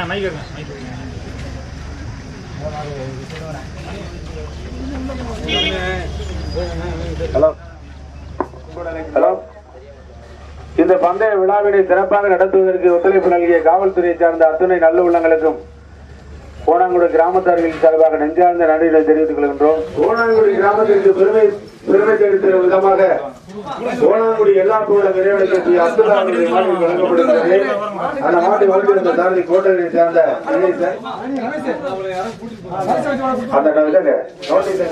Hello hello இந்த பந்தய விழாவினை சிறப்பாக நடத்துவதற்கு ஒத்துழைப்பு நல்கிய காவல்துறையை சார்ந்த அத்துணை நல்ல உள்ளங்களுக்கும் கோணாங்குடி கிராமத்தார்களின் சார்பாக நெஞ்சார்ந்த நன்றிகளை தெரிவித்துக் கொள்கின்றோம் கோணாங்குடி கிராமத்திற்கு பெருமை பெருமை சேர்க்கிற விதமாக கோணாங்குடி எல்லா புகழ விரைவடைக்கு அப்துல்லா அவருடைய மாட்டி வழங்கப்படுகிறது அந்த மாட்டை ஓட்டியிருந்த சாரதி கோட்டையை சேர்ந்த கணேசன். அந்த இதுங்க, நோட்டீஸ்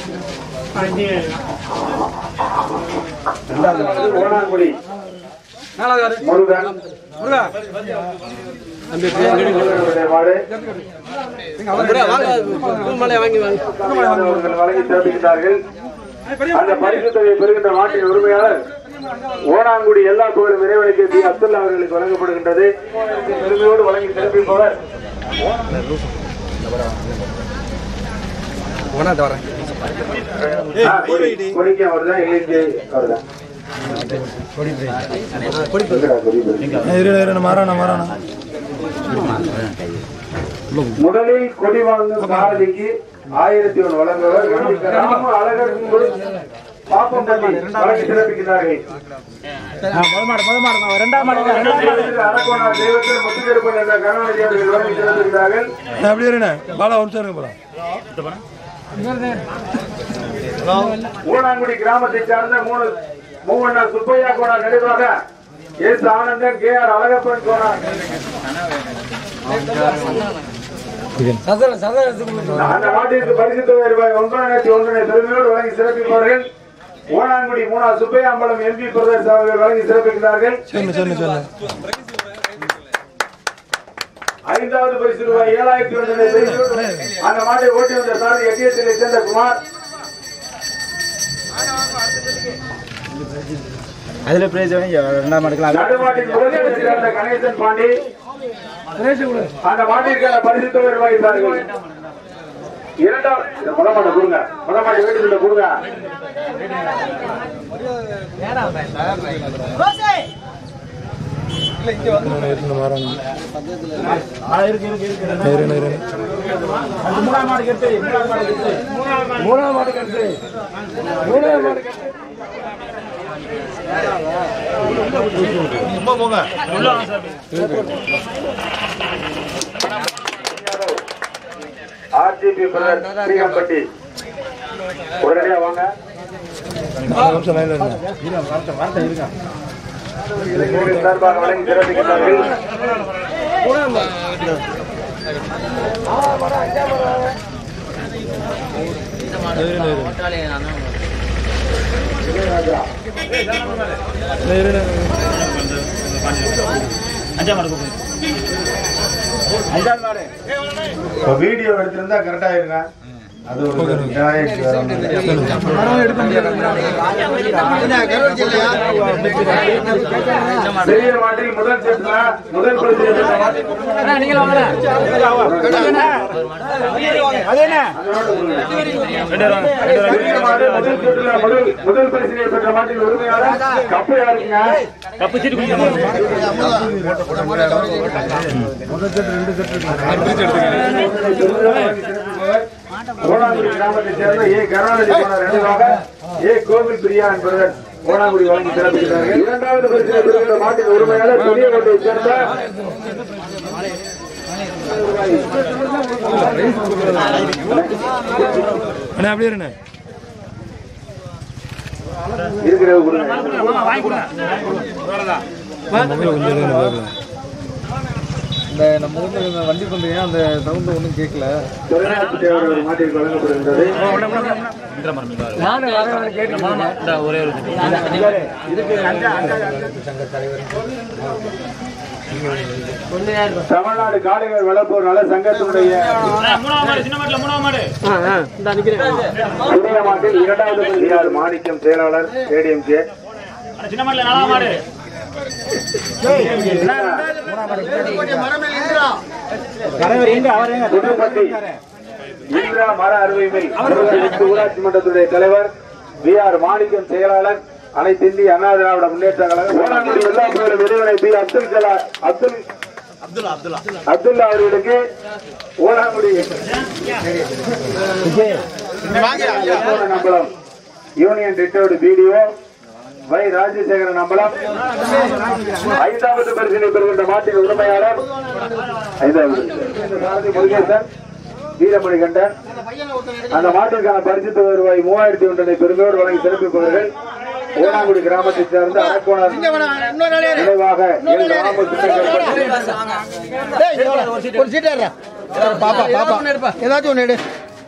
கோணாங்குடி முருகன் முருகனுடைய மாடு அவர்கள் வழங்கி சிறப்பிக்கிறார்கள் அந்த பரிசு தொகையை பெறுகின்ற மாட்டின் உரிமையாளர் ஓனாங்குடி எல்லா புகழும் இறைவனுக்கு பி அப்துல்லா அவர்களுக்கு வழங்கப்படுகின்றது பெருமையோடு வழங்கி சிறப்பிப்பவர் ஆ, கொடி. கொடிக்கு அவர்தான் இல்லைக்கு அவர்தான் எங்கடா கொடி போய்? முதலில் கொடி வாங்கும் சாரதிக்கு ஆயிரத்தி ஒன்று வழங்குவர் ராம அழகர் குரு பாப்பம் பள்ளி வழங்கி சிறப்பிக்கிறார்கள் அரக்கோணார் தெய்வத்தில் முத்துக்கருப்பன் என்ற கருணாநிதி அவர்கள் வழங்கி சிறப்பிக்கிறார்கள் அப்படியே இருண்ணே பாலா ஒரு நிமிஷம் இருங்க போலாம் ஊனாங்குடி கிராமத்தை சார்ந்த மூணு மூவண்ணர் சுப்பையா கோனார் நினைவாக S Anandan K R Alagappan Konar அந்த நாட்டிற்கு பரிசு தொகை ரூபாய் ஒன்பதாயிரத்தி ஒன்றினை பெருமையோடு வழங்கி சிறப்பிப்பவர்கள் ஓனாங்குடி மூணா சுப்பையாம்பலம் எம்பி பிரதேச அவர்கள் வழங்கி சிறப்பிக்கிறார்கள் சொல்லு சொல்லு சொல்லு ஐந்தாவது பரிசு ரூபாய் ஏழாயிரத்தி ஒன்றினை பெருமையோடு அந்த மாட்டை ஓட்டி வந்த சாரதி எட்டியத்திலே சேர்ந்த குமார் அதுல பிரைஸ் ரெண்டாம் எடுக்கலாம் நடுமாட்டின் முதலில் சேர்ந்த கணேசன் பாண்டி அந்த மாட்டிற்கான பரிசு தொகை ரூபாய் தார்கள் இரண்டாவது இந்த முதமாட்டை கொடுங்க முதமாட்டை வீட்டுல கொடுங்க எடுத்துன்னு மாறாங்க இருங்க இருங்க ஆர்ஜிபி பிரதர் ஸ்ரீகம்பட்டி உடனடியா வாங்க ஒரு நிமிஷம் லைன்ல இருங்க உங்கள் சார்பாக வழங்கி சிறப்பிக்கிறார்கள் இருங்க இருங்க இருங்க இப்ப வீடியோ எடுத்திருந்தா கரெக்டா இருங்க அது ஒரு நியாயம் வேற ஒண்ணும் இல்ல. பெரிய மாட்டில் முதல் செட்ல முதல் பரிசு பெற்ற மாட்டில் பெரிய மாடு முதல் செட்ல முதல் முதல் பரிசினை பெற்ற மாட்டின் உரிமையாளர் கப்பு யாருக்குங்க ஓனாங்குடி கிராமத்தை சேர்ந்த ஏ கருணாநிதி போனார் நினைவாக ஏ கோவில் பிரியா என்பவர் ஓனாங்குடி வழங்கி சிறப்பிக்கிறார்கள் இரண்டாவது பரிசினை பெறுகின்ற மாட்டின் உரிமையாளர் பெரியகோட்டையை சேர்ந்த அண்ணா அப்படியே இருண்ணே இருக்கிற கொடுங்க மொபைல் கொஞ்சம் இருங்க பார்க்கலாம் இந்த நம்ம ஊர்ல வண்டி பண்றீங்க அந்த சவுண்ட் ஒன்றும் கேட்கல தொழில்நுட்பத்தை அவர்கள் மாட்டிற்கு வழங்கப்படுகின்றது தமிழ்நாடு காளைகள் வளர்ப்போர் நல சங்கத்தினுடைய புதிய மாட்டில் இரண்டாவது பகுதியார் மாணிக்கம் செயலாளர் ஏடிஎம்கே புதுப்பட்டி இந்திரா மர அறுவை மில் முருகன் ஊராட்சி மன்றத்துடைய தலைவர் வி ஆர் மாணிக்கம் செயலாளர் அனைத்து இந்திய அண்ணா திராவிட முன்னேற்ற கழகம் ஓனாங்குடி எல்லா பேரும் விருதுகளை பி அப்துல் கலாம் அப்துல் அப்துல்லா அவர்களுக்கு Onangudi Nambalam union retired BDO Y Rajasekaran Nambalam ஐந்தாவது பரிசினை பெறுகின்ற மாட்டின் உரிமையாளர் ஐந்தாவது பாரதி முருகேசன் வீரமணி கண்டன் அந்த மாட்டிற்கான பரிசு தொகை ரூபாய் மூவாயிரத்தி ஒன்றினை பெருமையோடு வழங்கி சிறப்பிப்பவர்கள் ஓனாங்குடி கிராமத்தைச் சேர்ந்த அரக்கோணர் நினைவாக எல் ராமகிருஷ்ணன் ஒரு சீட் ஏறா பாப்பா பாப்பா ஏதாச்சும் ஒன்று எடு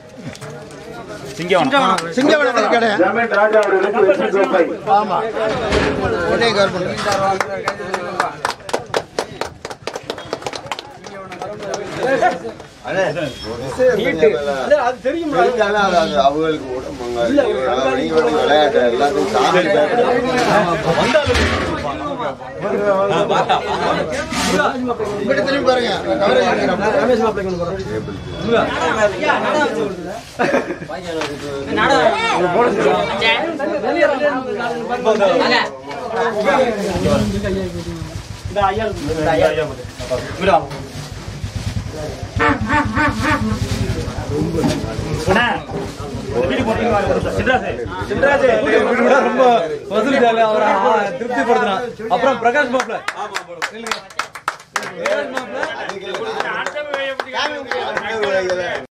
சிங்கவனத்தில் கடை ஜமீன் ராஜா அவர்களுக்கு வெற்றி கோப்பை ஆமா உடனே கவர்மெண்ட் அவங்களுக்கு உடம்புங்க விளையாட்டு எல்லாத்தையும் சாமி இங்கிட்ட திரும்பி பாருங்க கவரேஜ் ரொம்ப வசூல் அவரை திருப்திப்படுத்தினான் அப்புறம் பிரகாஷ் மாப்ள அடுத்த